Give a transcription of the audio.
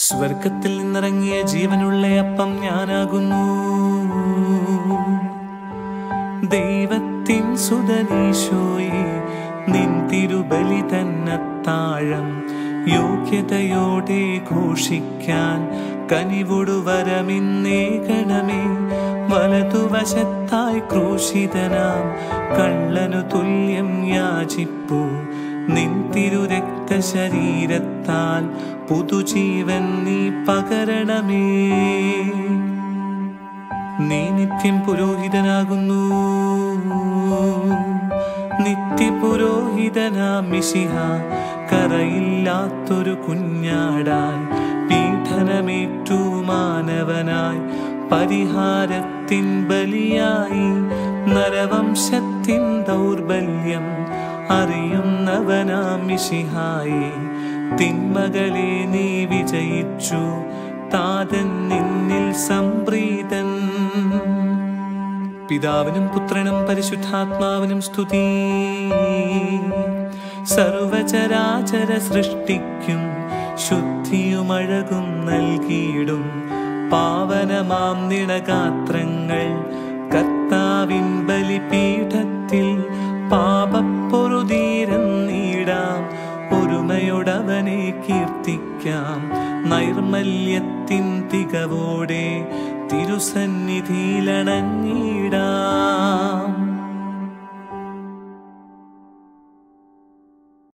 സ്വർഗത്തിൽ നിന്നിറങ്ങിയ ജീവനുള്ള അപ്പം ഞാനാകുന്നു ദൈവത്തിൻ സുതനീശോയെ നിൻ തിരുബലി തന്നത്താഴം യോഗ്യതയോടെ ഘോഷിക്കാൻ കനിവൊടു വരമിന്നേകണമേ വലതുവശത്തായി ക്രൂശിതനാം കള്ളനു തുല്യം യാചിപ്പു നിൻ തിരുരക്ത ശരീരത്താൽ പുതുജീവൻ നീ പകരണമേ നീ നിത്യം പുരോഹിതനാകുന്നു നിത്യപുരോഹിതനാം മിശിഹ കറയില്ലാത്തൊരു കുഞ്ഞാടായി പീഡനമേറ്റു മാനവനായി പരിഹാരത്തിൻ ബലിയായി നരവംശത്തിൻ ദൗർബല്യം അറിയുന്നവനാം മിശിഹായി തിന്മകളെ നീ വിജയിച്ചു താതൻ നിന്നിൽ സംപ്രീതൻ പിതാവിനും പുത്രനും പരിശുദ്ധാത്മാവിനും സ്തുതി സർവചരാചര സൃഷ്ടിക്കും ശുദ്ധിയുമഴകും നൽകിയിടും പാവനമാം നിണഗാത്രങ്ങൾ കർത്താവിൻ ബലിപീഠത്തിൽ പാപപ്പൊറുതീരന്നീടാം ഒരുമയോടവനെ കീർത്തിക്കാം നൈർമല്യത്തിൻ തികവോടെ തിരുസന്നിധിയിലണഞ്ഞിടാം